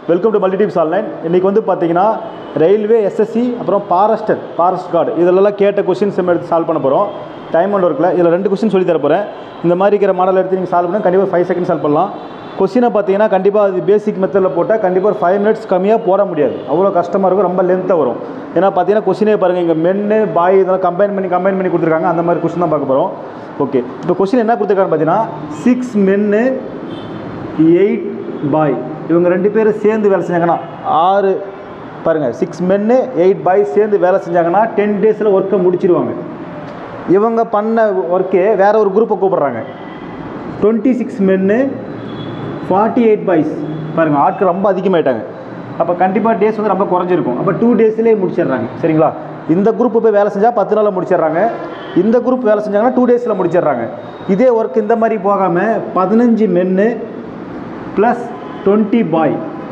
welcome to மல்டிடிப்ஸ் online இன்றைக்கி வந்து பார்த்தீங்கன்னா ரயில்வே எஸ்எஸ்சி அப்புறம் ஃபாரஸ்டர் ஃபாரஸ்ட் கார்டு இதிலெல்லாம் கேட்ட கொஷின்ஸ் நம்ம எடுத்து சால்வ் பண்ண போகிறோம் டைம் ஒன்று இருக்குல்ல இதில் ரெண்டு கொஸ்டின் சொல்லி தர போகிறேன் இந்த மாதிரி இருக்கிற மாடல் எடுத்து நீங்கள் சால்வ் பண்ணால் கண்டிப்பாக ஃபைவ் செகண்ட் சால்வ் பண்ணலாம் கொஸ்டினை பார்த்தீங்கன்னா கண்டிப்பாக அது பேசிக் மெத்தடில் போட்டால் கண்டிப்பாக ஒரு ஃபைவ் மினிட்ஸ் கம்மியாக போட முடியாது அவ்வளோ கஷ்டமாக இருக்கும் ரொம்ப லென்த்தாக வரும் ஏன்னா பார்த்தீங்கன்னா கொஸ்டினே பாருங்கள் இங்கே மென்னு பாய் இதெல்லாம் கம்பைன் பண்ணி கம்பைன் பண்ணி கொடுத்துருக்காங்க அந்த மாதிரி கொஸ்டின் தான் பார்க்க போகிறோம் ஓகே இப்போ கொஸ்டின் என்ன கொடுத்துருக்காங்க பார்த்தீங்கன்னா சிக்ஸ் மென்னு எயிட் பாய் இவங்க ரெண்டு பேரும் சேர்ந்து வேலை செஞ்சாங்கன்னா ஆறு பாருங்கள் சிக்ஸ் மென்னு எயிட் பாய் சேர்ந்து வேலை செஞ்சாங்கன்னா டென் டேஸில் ஒர்க்கை முடிச்சிருவாங்க இவங்க பண்ண ஒர்க்கே வேற ஒரு குரூப்பை கூப்பிட்றாங்க டுவெண்ட்டி சிக்ஸ் மென்னு ஃபார்ட்டி எயிட் பாய்ஸ் பாருங்கள் ஆட்கள் ரொம்ப அதிகமாயிட்டாங்க அப்போ கண்டிப்பாக டேஸ் வந்து ரொம்ப குறைஞ்சிருக்கும் அப்போ டூ டேஸ்லேயே முடிச்சிடுறாங்க சரிங்களா இந்த குரூப் போய் வேலை செஞ்சால் பத்து நாளில் முடிச்சிடுறாங்க இந்த குரூப் வேலை செஞ்சாங்கன்னா டூ டேஸில் முடிச்சிடுறாங்க இதே ஒர்க் இந்த மாதிரி போகாமல் பதினஞ்சு மென்னு ப்ளஸ் டுவெண்ட்டி பாய்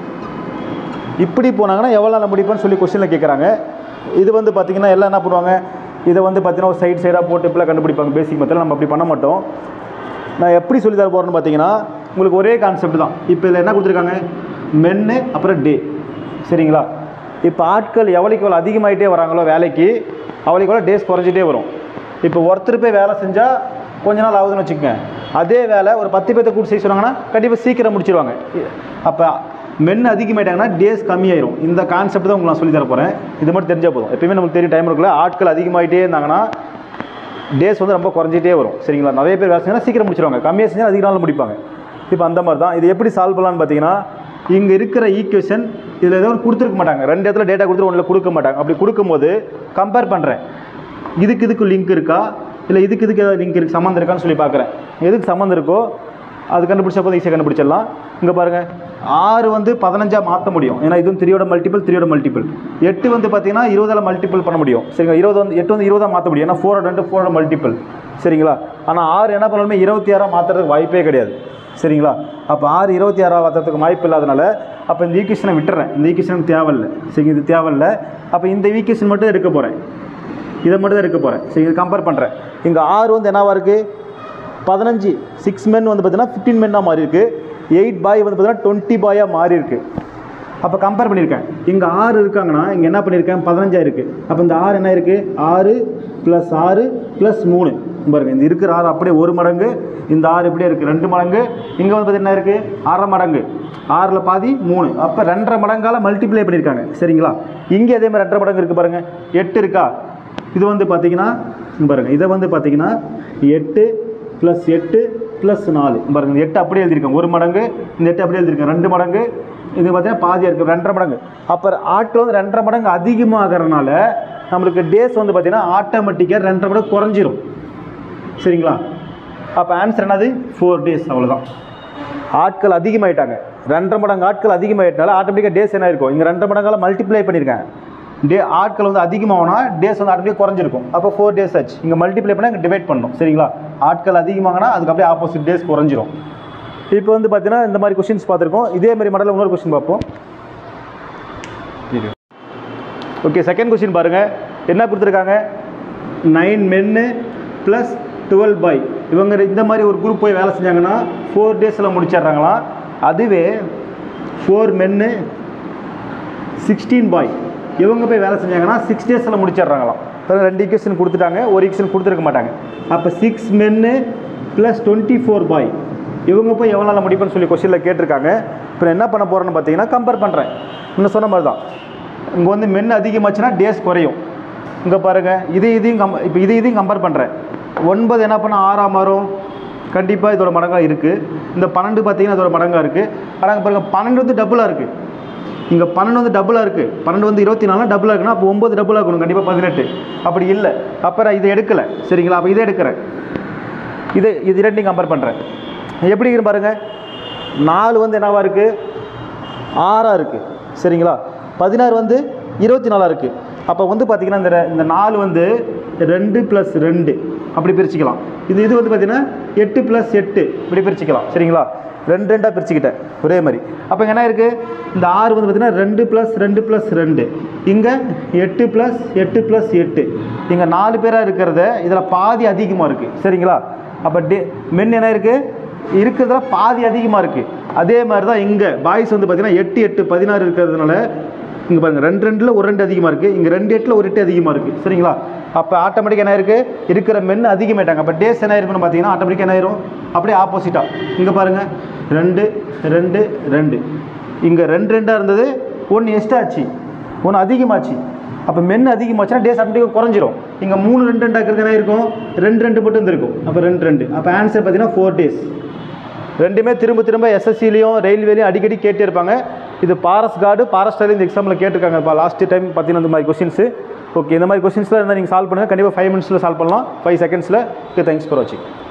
இப்படி போனாங்கன்னா எவ்வளோ நாள் முடிப்பேன்னு சொல்லி கொஸ்டினில் கேட்குறாங்க இது வந்து பார்த்திங்கன்னா எல்லாம் என்ன பண்ணுவாங்க இதை வந்து பார்த்தீங்கன்னா ஒரு சைடு சைடாக போட்டு இப்படிலாம் கண்டுபிடிப்பாங்க பேசிக் மெத்தடில் நம்ம அப்படி பண்ண மாட்டோம் நான் எப்படி சொல்லி தர போகிறேன்னு பார்த்தீங்கன்னா உங்களுக்கு ஒரே கான்செப்ட் தான் இப்போ இதில் என்ன கொடுத்துருக்காங்க மென்னு அப்புறம் டே சரிங்களா இப்போ ஆட்கள் எவ்வளோக்கு எவ்வளோ அதிகமாகிட்டே வராங்களோ வேலைக்கு அவ்வளோக்கு எவ்வளோ டேஸ் குறைஞ்சிட்டே வரும் இப்போ ஒருத்தர் போய் வேலை செஞ்சால் கொஞ்ச நாள் ஆகுதுன்னு வச்சுக்கோங்க அதே வேலை ஒரு பத்து பேர்த்த கூட்டு செய்ய சொன்னாங்கன்னா கண்டிப்பாக சீக்கிரம் முடிச்சிருவாங்க அப்போ மென் அதிகமாயிட்டாங்கன்னா டேஸ் கம்மியாயிரும் இந்த கான்செப்ட் தான் உங்களுக்கு நான் சொல்லி தர போகிறேன் இது மட்டும் தெரிஞ்சால் போதும் எப்பயுமே நமக்கு தெரியும் டைம் இருக்குல்ல ஆட்கள் அதிகமாகிட்டே இருந்தாங்கன்னா டேஸ் வந்து ரொம்ப குறைஞ்சிட்டே வரும் சரிங்களா நிறைய பேர் வேலை செஞ்சால் சீக்கிரம் முடிச்சிருவாங்க கம்மியாக செஞ்சால் அதிக நாள் முடிப்பாங்க இப்போ அந்த மாதிரி தான் இது எப்படி சால்வ் பண்ணலான்னு பார்த்தீங்கன்னா இங்கே இருக்கிற ஈக்குவேஷன் இதில் ஏதோ ஒன்று கொடுத்துருக்க மாட்டாங்க ரெண்டு இடத்துல டேட்டா கொடுத்துட்டு ஒன்றில் கொடுக்க மாட்டாங்க அப்படி கொடுக்கும்போது கம்பேர் பண்ணுறேன் இதுக்கு இதுக்கு லிங்க் இருக்கா இல்லை இதுக்கு இதுக்கு ஏதாவது லிங்க் இருக்கு சம்மந்தம் இருக்கான்னு சொல்லி பார்க்குறேன் எதுக்கு சம்மந்தம் இருக்கோ அது கண்டுபிடிச்ச போது ஈஸியாக கண்டுபிடிச்சிடலாம் இங்கே பாருங்கள் ஆறு வந்து பதினஞ்சா மாற்ற முடியும் ஏன்னா இதுவும் த்ரீயோட மல்டிபிள் த்ரீயோட மல்டிபிள் எட்டு வந்து பார்த்தீங்கன்னா இருபதால் மல்டிபிள் பண்ண முடியும் சரிங்களா இருபது வந்து எட்டு வந்து இருபதாக மாற்ற முடியும் ஏன்னா ஃபோரோட ரெண்டு ஃபோரோட மல்டிபிள் சரிங்களா ஆனால் ஆறு என்ன பண்ணாலுமே இருபத்தி ஆறாக மாற்றுறதுக்கு வாய்ப்பே கிடையாது சரிங்களா அப்போ ஆறு இருபத்தி ஆறாக மாற்றுறதுக்கு வாய்ப்பு இல்லாதனால அப்போ இந்த ஈக்குவேஷனை விட்டுறேன் இந்த ஈக்குவேஷன் தேவையில்லை சரி இது தேவையில்லை அப்போ இந்த ஈக்குவேஷன் மட்டும் எடுக்க போகிறேன் இதை மட்டும் தான் எடுக்க போகிறேன் சரி இது கம்பேர் பண்ணுறேன் இங்கே ஆறு வந்து என்னவா இருக்குது பதினஞ்சு சிக்ஸ் மென் வந்து பார்த்தீங்கன்னா ஃபிஃப்டீன் மென்னாக மாறி இருக்கு எயிட் பாய் வந்து பார்த்தீங்கன்னா டுவெண்ட்டி பாயாக மாறி இருக்கு அப்போ கம்பேர் பண்ணியிருக்கேன் இங்கே ஆறு இருக்காங்கன்னா இங்கே என்ன பண்ணியிருக்கேன் பதினஞ்சா இருக்குது அப்போ இந்த ஆறு என்ன இருக்குது ஆறு ப்ளஸ் ஆறு ப்ளஸ் மூணு பாருங்க இந்த இருக்கிற ஆறு அப்படியே ஒரு மடங்கு இந்த ஆறு இப்படியே இருக்குது ரெண்டு மடங்கு இங்கே வந்து பார்த்தீங்கன்னா என்ன இருக்குது அரை மடங்கு ஆறில் பாதி மூணு அப்போ ரெண்டரை மடங்கால மல்டிப்ளை பண்ணியிருக்காங்க சரிங்களா இங்கே அதே மாதிரி ரெண்டரை மடங்கு இருக்குது பாருங்கள் எட்டு இருக்கா இது வந்து பார்த்தீங்கன்னா இங்க பாருங்க இதை வந்து பார்த்தீங்கன்னா எட்டு ப்ளஸ் எட்டு ப்ளஸ் நாலு பாருங்க இந்த எட்டு அப்படியே எழுதியிருக்கேன் ஒரு மடங்கு இந்த எட்டு அப்படியே எழுதியிருக்கேன் ரெண்டு மடங்கு இது பார்த்தீங்கன்னா பாதியாக இருக்குது ரெண்டரை மடங்கு அப்போ ஆட்டு வந்து ரெண்டரை மடங்கு அதிகமாகறனால நம்மளுக்கு டேஸ் வந்து பார்த்தீங்கன்னா ஆட்டோமேட்டிக்காக ரெண்டரை மடங்கு குறைஞ்சிரும் சரிங்களா அப்போ ஆன்சர் என்னது ஃபோர் டேஸ் அவ்வளோதான் ஆட்கள் அதிகமாயிட்டாங்க ரெண்டரை மடங்கு ஆட்கள் அதிகமாயிட்டனால ஆட்டோமேட்டிக்காக டேஸ் என்ன இருக்கும் இங்கே ரெண்டரை மடங்கால மல்டிப்ளை பண்ணியிருக்கேன் டே ஆட்கள் வந்து அதிகமாகனா டேஸ் வந்து ஆட்டோமேட்டிக் குறைஞ்சிருக்கும் அப்போ ஃபோர் டேஸ் ஆச்சு இங்கே மல்டிப்ளை பண்ணால் இங்கே டிவைட் பண்ணணும் சரிங்களா ஆட்கள் அதிகமாகனா அதுக்கு அப்படியே ஆப்போசிட் டேஸ் குறைஞ்சிரும் இப்போ வந்து பார்த்தீங்கன்னா இந்த மாதிரி கொஷின்ஸ் பார்த்துருக்கோம் இதே மாதிரி மாடலில் இன்னொரு கொஸ்டின் பார்ப்போம் ஓகே செகண்ட் கொஸ்டின் பாருங்கள் என்ன கொடுத்துருக்காங்க நைன் மென்னு ப்ளஸ் டுவெல் பாய் இவங்க இந்த மாதிரி ஒரு குரூப் போய் வேலை செஞ்சாங்கன்னா ஃபோர் டேஸில் முடிச்சிடுறாங்களாம் அதுவே ஃபோர் மென்னு சிக்ஸ்டீன் பாய் இவங்க போய் வேலை செஞ்சாங்கன்னா சிக்ஸ் டேஸில் முடிச்சிடுறாங்களாம் இப்போ ரெண்டு ஈக்குவேஷன் கொடுத்துட்டாங்க ஒரு ஈக்குவேஷன் கொடுத்துருக்க மாட்டாங்க அப்போ சிக்ஸ் மென்னு ப்ளஸ் டுவெண்ட்டி ஃபோர் பாய் இவங்க போய் எவ்வளோ நாள் முடிப்பேன்னு சொல்லி கொஸ்டினில் கேட்டிருக்காங்க இப்போ என்ன பண்ண போகிறேன்னு பார்த்தீங்கன்னா கம்பேர் பண்ணுறேன் இன்னும் சொன்ன மாதிரி தான் இங்கே வந்து மென் அதிகமாச்சுன்னா டேஸ் குறையும் இங்கே பாருங்கள் இது இதையும் கம் இப்போ இது இதையும் கம்பேர் பண்ணுறேன் ஒன்பது என்ன பண்ண ஆறாம் வரும் கண்டிப்பாக இதோட மடங்காக இருக்குது இந்த பன்னெண்டு பார்த்தீங்கன்னா இதோட மடங்காக இருக்குது ஆனால் பாருங்கள் பன்னெண்டு வந்து டபுளாக இருக்குது இங்கே பன்னெண்டு வந்து டபுளாக இருக்குது பன்னெண்டு வந்து இருபத்தி நாலு டபுளாக இருக்குன்னா அப்போ ஒம்பது டபுளாக இருக்கணும் கண்டிப்பாக பதினெட்டு அப்படி இல்லை அப்போ நான் இதை எடுக்கலை சரிங்களா அப்போ இதை எடுக்கிறேன் இது இது ரெண்டையும் கம்பேர் பண்ணுறேன் எப்படி இருக்கு பாருங்க நாலு வந்து என்னவா இருக்குது ஆறாக இருக்குது சரிங்களா பதினாறு வந்து இருபத்தி நாலாக இருக்குது அப்போ வந்து பார்த்திங்கன்னா இந்த ரெ- இந்த நாலு வந்து ரெண்டு ப்ளஸ் ரெண்டு அப்படி பிரிச்சுக்கலாம் இது இது வந்து பார்த்திங்கன்னா எட்டு ப்ளஸ் எட்டு இப்படி பிரிச்சுக்கலாம் சரிங்களா ரெண்டு ரெண்டாக பிரிச்சுக்கிட்டேன் ஒரே மாதிரி அப்போ இங்க என்ன இருக்குது இந்த ஆறு வந்து பார்த்திங்கன்னா ரெண்டு ப்ளஸ் ரெண்டு ப்ளஸ் ரெண்டு இங்கே எட்டு ப்ளஸ் எட்டு ப்ளஸ் எட்டு இங்கே நாலு பேராக இருக்கிறத இதில் பாதி அதிகமாக இருக்குது சரிங்களா அப்போ டே மென் என்ன இருக்குது இருக்கிறதுல பாதி அதிகமாக இருக்குது அதே மாதிரி தான் இங்கே பாய்ஸ் வந்து பார்த்தீங்கன்னா எட்டு எட்டு பதினாறு இருக்கிறதுனால இங்கே பாருங்கள் ரெண்டு ரெண்டில் ஒரு ரெண்டு அதிகமாக இருக்குது இங்கே ரெண்டு எட்டில் ஒரு எட்டு அதிகமாக இருக்குது சரிங்களா அப்போ ஆட்டோமேட்டிக் என்ன இருக்குது இருக்கிற மென் அதிகமாயிட்டாங்க அப்போ டேஸ் என்ன இருக்குன்னு பார்த்தீங்கன்னா ஆட்டோமேட்டிக் என்ன ஆயிரும் அப்படியே ஆப்போசிட்டாக இங்கே பாருங்கள் ரெண்டு ரெண்டு ரெண்டு இங்கே ரெண்டு ரெண்டாக இருந்தது ஒன்று எக்ஸ்ட்ரா ஆச்சு ஒன்று அதிகமாச்சு அப்போ மென் அதிகமாச்சுன்னா டேஸ் ஆட்டோமேட்டிக்காக குறைஞ்சிரும் இங்கே மூணு ரெண்டு ரெண்டு ஆக்கிறது என்ன இருக்கும் ரெண்டு ரெண்டு மட்டும் இருந்திருக்கும் அப்போ ரெண்டு ரெண்டு அப்போ ஆன்சர் பார்த்தீங்கன்னா ஃபோர் டேஸ் ரெண்டுமே திரும்ப திரும்ப எஸ்எஸ்சிலையும் ரயில்வேலையும் அடிக்கடி கேட்டே இருப்பாங்க இது பாரஸ் கார்டு பாரஸ்டர் இந்த எக்ஸாமில் கேட்டிருக்காங்க இப்போ லாஸ்ட் டைம் பார்த்தீங்கன்னா இந்த மாதிரி கொஸ்டின்ஸு ஓகே இந்த மாதிரி கொஸ்டின்ஸ்லாம் இருந்தால் நீங்கள் சால்வ் பண்ணுங்கள் கண்டிப்பாக ஃபைவ் மினிட்ஸில் சால்வ் பண்ணலாம் ஃபைவ் செகண்ட்ஸில் ஓகே தேங்க்ஸ் ஃபார் வாட்சிங்